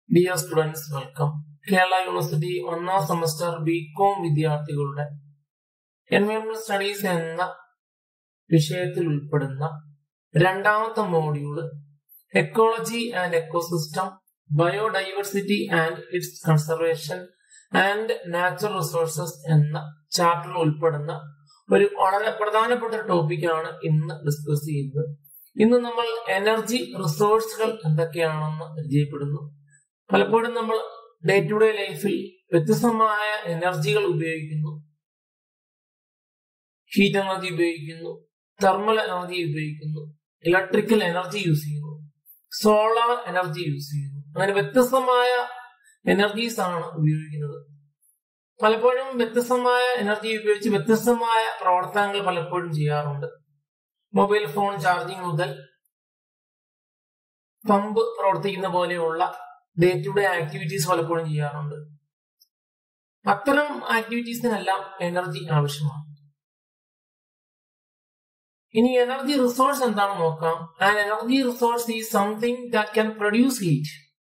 dear students welcome Kerala university ഒന്നാം semester BCom വിദ്യാർത്ഥികളുടെ environment studies എന്ന വിഷയത്തിൽ ഉൾപ്പെടുന്ന രണ്ടാമത്തെ module ecology and ecosystem biodiversity and its conservation and natural resources എന്ന ചാപ്റ്ററിൽ ഉൾപ്പെടുന്ന ഒരു വളരെ പ്രധാനപ്പെട്ട ടോപ്പിക്കാണ് ഇന്ന് ഡിസ്കസ് ചെയ്യുന്നത് ഇന്ന് നമ്മൾ എനർജി റിസോഴ്സുകൾ എന്തൊക്കെയാണെന്ന് പരിചയപ്പെടുന്നു പലപ്പോഴും നമ്മൾ ഡേ ടു ഡേ ലൈഫിൽ വ്യത്യസ്തമായ എനർജികൾ ഉപയോഗിക്കുന്നു ഹീറ്റ് എനർജി ഉപയോഗിക്കുന്നു തെർമൽ എനർജി ഉപയോഗിക്കുന്നു ഇലക്ട്രിക്കൽ എനർജി യൂസ് ചെയ്യുന്നു സോളാർ എനർജി യൂസ് ചെയ്യുന്നു അങ്ങനെ വ്യത്യസ്തമായ എനർജീസ് ആണ് ഉപയോഗിക്കുന്നത് പലപ്പോഴും വ്യത്യസ്തമായ എനർജി ഉപയോഗിച്ച് വ്യത്യസ്തമായ പ്രവർത്തനങ്ങൾ പലപ്പോഴും ചെയ്യാറുണ്ട് മൊബൈൽ ഫോൺ ചാർജിങ് മുതൽ പമ്പ് പ്രവർത്തിക്കുന്ന പോലെയുള്ള ഡേ ടു ഡേ ആക്ടിവിറ്റീസ് പലപ്പോഴും ചെയ്യാറുണ്ട് അത്തരം ആക്ടിവിറ്റീസിനെല്ലാം എനർജി ആവശ്യമാണ് ഇനി എനർജി റിസോഴ്സ് എന്താണെന്ന് നോക്കാം and energy resource is something that can produce heat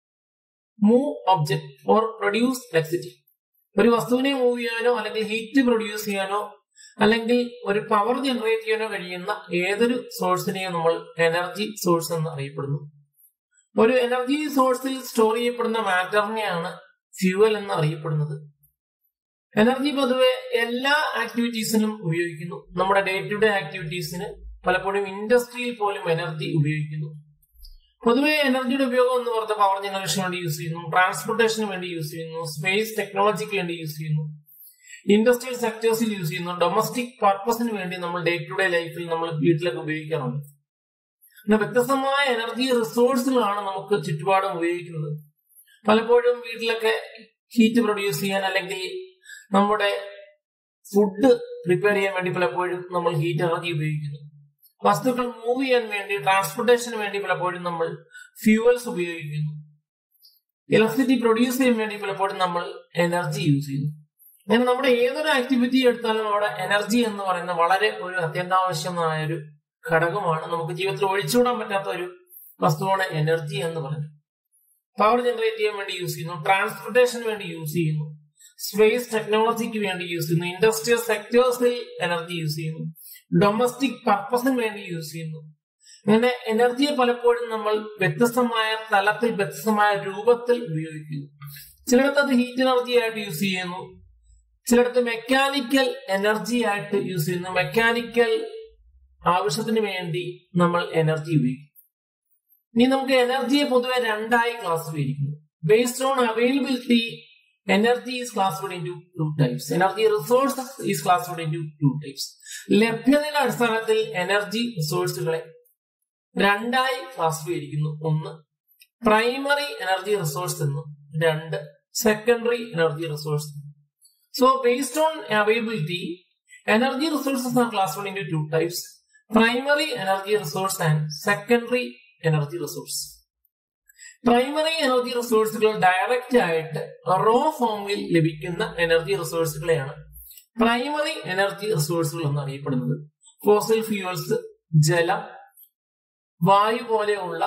move object or produce electricity ഒരു വസ്തുവിനെ മൂവ് ചെയ്യാനോ അല്ലെങ്കിൽ ഹീറ്റ് പ്രൊഡ്യൂസ് ചെയ്യാനോ അല്ലെങ്കിൽ ഒരു പവർ ജനറേറ്റ് ചെയ്യാനോ കഴിയുന്ന ഏതൊരു സോഴ്സിനെയും നമ്മൾ എനർജി സോഴ്സ് എന്ന് അറിയപ്പെടുന്നു ഒരു എനർജി സോഴ്സിൽ സ്റ്റോർ ചെയ്യപ്പെടുന്ന മാറ്ററിനെയാണ് ഫ്യൂവൽ എന്ന് അറിയപ്പെടുന്നത് എനർജി പൊതുവെ എല്ലാ ആക്ടിവിറ്റീസിനും ഉപയോഗിക്കുന്നു നമ്മുടെ ഡേ ടു ഡേ ആക്ടിവിറ്റീസിന് പലപ്പോഴും ഇൻഡസ്ട്രിയിൽ പോലും എനർജി ഉപയോഗിക്കുന്നു പൊതുവെ എനർജിയുടെ ഉപയോഗം എന്ന് പറഞ്ഞ പവർ ജനറേഷന് വേണ്ടി യൂസ് ചെയ്യുന്നു ട്രാൻസ്പോർട്ടേഷന് വേണ്ടി യൂസ് ചെയ്യുന്നു സ്പേസ് ടെക്നോളജിക്ക് വേണ്ടി യൂസ് ചെയ്യുന്നു ഇൻഡസ്ട്രിയൽ സെക്ടേഴ്സിൽ യൂസ് ചെയ്യുന്നു ഡൊമസ്റ്റിക് പർപ്പസിന് വേണ്ടി നമ്മൾ ഡേ ടു ഡേ ലൈഫിൽ നമ്മൾ വീട്ടിലൊക്കെ ഉപയോഗിക്കാറുണ്ട് പിന്നെ വ്യത്യസ്തമായ എനർജി റിസോഴ്സുകളാണ് നമുക്ക് ചുറ്റുപാടും ഉപയോഗിക്കുന്നത് പലപ്പോഴും വീട്ടിലൊക്കെ ഹീറ്റ് പ്രൊഡ്യൂസ് ചെയ്യാൻ അല്ലെങ്കിൽ നമ്മുടെ ഫുഡ് പ്രിപ്പയർ ചെയ്യാൻ വേണ്ടി പലപ്പോഴും നമ്മൾ ഹീറ്റ് എനർജി ഉപയോഗിക്കുന്നു വസ്തുക്കൾ മൂവ് ചെയ്യാൻ വേണ്ടി ട്രാൻസ്പോർട്ടേഷന് വേണ്ടി പലപ്പോഴും നമ്മൾ ഫ്യൂവൽസ് ഉപയോഗിക്കുന്നു ഇലക്ട്രിസിറ്റി പ്രൊഡ്യൂസ് ചെയ്യാൻ വേണ്ടി പലപ്പോഴും നമ്മൾ എനർജി യൂസ് ചെയ്യുന്നു അങ്ങനെ നമ്മുടെ ഏതൊരു ആക്ടിവിറ്റി എടുത്താലും അവിടെ എനർജി എന്ന് പറയുന്ന വളരെ ഒരു അത്യന്താവശ്യമായ ഒരു ഘടകമാണ് നമുക്ക് ജീവിതത്തിൽ ഒഴിച്ചുകൂടാൻ പറ്റാത്ത ഒരു വസ്തുവാണ് എനർജി എന്ന് പറയുന്നത് പവർ ജനറേറ്റ് ചെയ്യാൻ വേണ്ടി യൂസ് ചെയ്യുന്നു ട്രാൻസ്പോർട്ടേഷന് വേണ്ടി യൂസ് ചെയ്യുന്നു സ്പേസ് ടെക്നോളജിക്ക് വേണ്ടി യൂസ് ചെയ്യുന്നു ഇൻഡസ്ട്രിയൽ സെക്ടേഴ്സിൽ എനർജി യൂസ് ചെയ്യുന്നു ഡൊമസ്റ്റിക് പർപ്പസിന് വേണ്ടി യൂസ് ചെയ്യുന്നു അങ്ങനെ എനർജിയെ പലപ്പോഴും നമ്മൾ വ്യത്യസ്തമായ തലത്തിൽ വ്യത്യസ്തമായ രൂപത്തിൽ ഉപയോഗിക്കുന്നു ചിലയിടത്ത് അത് ഹീറ്റ് എനർജി ആയിട്ട് യൂസ് ചെയ്യുന്നു ചിലയിടത്ത് മെക്കാനിക്കൽ എനർജി ആയിട്ട് യൂസ് ചെയ്യുന്നു മെക്കാനിക്കൽ ആവശ്യത്തിന് വേണ്ടി നമ്മൾ എനർജി ഉപയോഗിക്കും ഇനി നമുക്ക് എനർജിയെ പൊതുവെ രണ്ടായി ക്ലാസ്സിഫിക്കുന്നു based on availability energy is classified in two types energy resources is classified in two types ലഭ്യതയുടെ അടിസ്ഥാനത്തിൽ എനർജി റിസോഴ്സുകളെ രണ്ടായി ക്ലാസിഫൈ ചെയ്തിരിക്കുന്നു ഒന്ന് പ്രൈമറി എനർജി റിസോഴ്സ് എന്നും രണ്ട് secondary energy resource so based on availability energy resources are classified in two types primary energy resource and secondary energy resource primary energy റിസോഴ്സുകൾ direct ആയിട്ട് raw ഫോമിൽ ലഭിക്കുന്ന എനർജി റിസോഴ്സുകളെയാണ് പ്രൈമറി എനർജി റിസോഴ്സുകൾ എന്ന് അറിയപ്പെടുന്നത് ഫോസിൽ ഫ്യൂവൽസ് ജലം വായു പോലെയുള്ള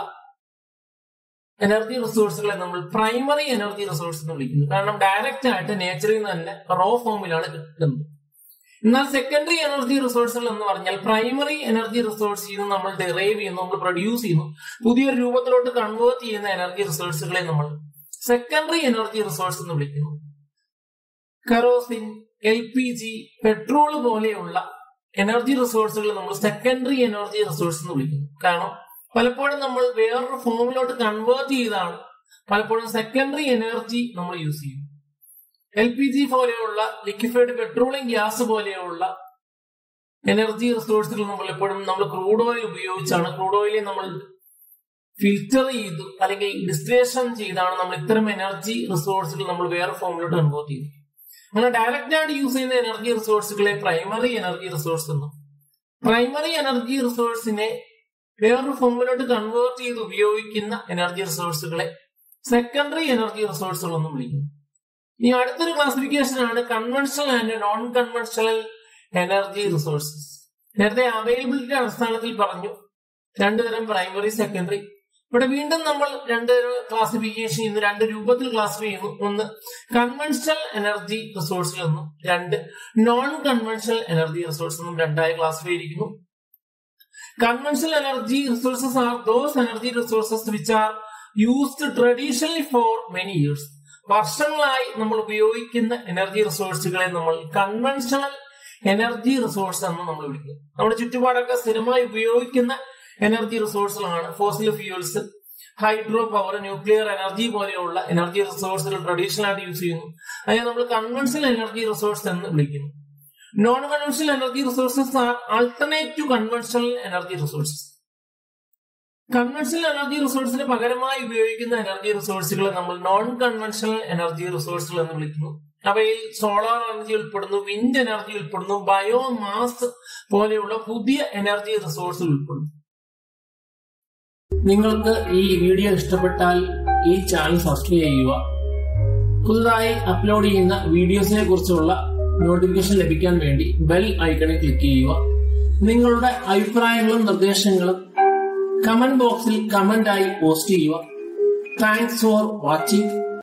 എനർജി റിസോഴ്സുകളെ നമ്മൾ പ്രൈമറി എനർജി റിസോഴ്സ് എന്ന് വിളിക്കുന്നു കാരണം ഡയറക്റ്റ് ആയിട്ട് നേച്ചറിൽ നിന്ന് തന്നെ റോ ഫോമിലാണ് കിട്ടുന്നത് എന്നാൽ സെക്കൻഡറി എനർജി റിസോഴ്സുകൾ എന്ന് പറഞ്ഞാൽ പ്രൈമറി എനർജി റിസോഴ്സ് ചെയ്യുന്നു നമ്മൾ ഡെറൈവ് ചെയ്യുന്നു നമ്മൾ പ്രൊഡ്യൂസ് ചെയ്യുന്നു പുതിയൊരു രൂപത്തിലോട്ട് കൺവേർട്ട് ചെയ്യുന്ന എനർജി റിസോഴ്സുകളെ നമ്മൾ സെക്കൻഡറി എനർജി റിസോഴ്സ് എന്ന് വിളിക്കുന്നു kerosene L P G petrol പോലെയുള്ള എനർജി റിസോഴ്സുകൾ നമ്മൾ സെക്കൻഡറി എനർജി റിസോഴ്സ് എന്ന് വിളിക്കുന്നു കാരണം പലപ്പോഴും നമ്മൾ വേറൊരു ഫോമിലോട്ട് കൺവേർട്ട് ചെയ്താണ് പലപ്പോഴും സെക്കൻഡറി എനർജി നമ്മൾ യൂസ് ചെയ്യും എൽ പി ജി പോലെയുള്ള ലിക്വിഫൈഡ് പെട്രോളിയം ഗ്യാസ് പോലെയുള്ള എനർജി റിസോഴ്സുകൾ നമ്മൾ എപ്പോഴും നമ്മൾ ക്രൂഡ് ഓയിൽ ഉപയോഗിച്ചാണ് ക്രൂഡ് ഓയിലെ നമ്മൾ ഫിൽറ്റർ ചെയ്തു അല്ലെങ്കിൽ ഡിസ്റ്റിലേഷൻ ചെയ്താണ് നമ്മൾ ഇത്തരം എനർജി റിസോഴ്സുകൾ നമ്മൾ വേറെ ഫോമിലോട്ട് കൺവേർട്ട് ചെയ്തു അങ്ങനെ ഡയറക്റ്റ് ആയിട്ട് യൂസ് ചെയ്യുന്ന എനർജി റിസോഴ്സുകളെ പ്രൈമറി എനർജി റിസോഴ്സ് എന്നും പ്രൈമറി എനർജി റിസോഴ്സിനെ വേറൊരു ഫോമിലോട്ട് കൺവേർട്ട് ചെയ്ത് ഉപയോഗിക്കുന്ന എനർജി റിസോഴ്സുകളെ സെക്കൻഡറി എനർജി റിസോഴ്സുകൾ എന്നും വിളിക്കുന്നു ഇനി അടുത്തൊരു ക്ലാസിഫിക്കേഷൻ ആണ് conventional and non conventional energy resources നേരത്തെ അവൈലബിലിറ്റി അടിസ്ഥാനത്തിൽ പറഞ്ഞു രണ്ടുതരം പ്രൈമറി സെക്കൻഡറി ഇവിടെ വീണ്ടും നമ്മൾ രണ്ട് ക്ലാസിഫിക്കേഷൻ ചെയ്യുന്നു രണ്ട് രൂപത്തിൽ ക്ലാസിഫൈ ചെയ്യുന്നു ഒന്ന് കൺവെൻഷണൽ എനർജി റിസോഴ്സിൽ നിന്നും രണ്ട് നോൺ കൺവെൻഷണൽ എനർജി റിസോഴ്സ് എന്നും രണ്ടായി ക്ലാസിഫൈ ചെയ്തിരിക്കുന്നു conventional energy resources are those energy resources which are used traditionally for many years വർഷങ്ങളായി നമ്മൾ ഉപയോഗിക്കുന്ന എനർജി റിസോഴ്സുകളെ നമ്മൾ കൺവെൻഷണൽ എനർജി റിസോഴ്സ് എന്ന് നമ്മൾ വിളിക്കുന്നു നമ്മുടെ ചുറ്റുപാടൊക്കെ സ്ഥിരമായി ഉപയോഗിക്കുന്ന എനർജി റിസോഴ്സുകളാണ് fossil fuels hydro power nuclear energy പോലെയുള്ള എനർജി റിസോഴ്സുകൾ ട്രഡീഷണൽ ആയിട്ട് യൂസ് ചെയ്യുന്നു അതിനെ നമ്മൾ കൺവെൻഷണൽ എനർജി റിസോഴ്സ് എന്ന് വിളിക്കുന്നു non conventional energy resources are alternate to conventional energy resources conventional energy റിസോഴ്സിന് പകരമായി ഉപയോഗിക്കുന്ന എനർജി റിസോഴ്സുകളെ നമ്മൾ നോൺ കൺവെൻഷണൽ എനർജി റിസോഴ്സുകൾ എന്ന് വിളിക്കുന്നു അവയിൽ സോളാർ എനർജി ഉൾപ്പെടുന്നു വിൻഡ് എനർജി ഉൾപ്പെടുന്നു ബയോമാസ് പോലെയുള്ള പുതിയ എനർജി റിസോഴ്സുകൾ ഉൾപ്പെടുന്നു നിങ്ങൾക്ക് ഈ വീഡിയോ ഇഷ്ടപ്പെട്ടാൽ ഈ ചാനൽ സബ്സ്ക്രൈബ് ചെയ്യുക പുതുതായി അപ്ലോഡ് ചെയ്യുന്ന വീഡിയോസിനെ കുറിച്ചുള്ള നോട്ടിഫിക്കേഷൻ ലഭിക്കാൻ വേണ്ടി ബെൽ ഐക്കണിൽ ക്ലിക്ക് ചെയ്യുക നിങ്ങളുടെ അഭിപ്രായങ്ങളും നിർദ്ദേശങ്ങളും കമന്റ് ബോക്സിൽ കമന്റ് ആയി പോസ്റ്റ് ചെയ്യുക താങ്ക്സ് ഫോർ വാച്ചിങ്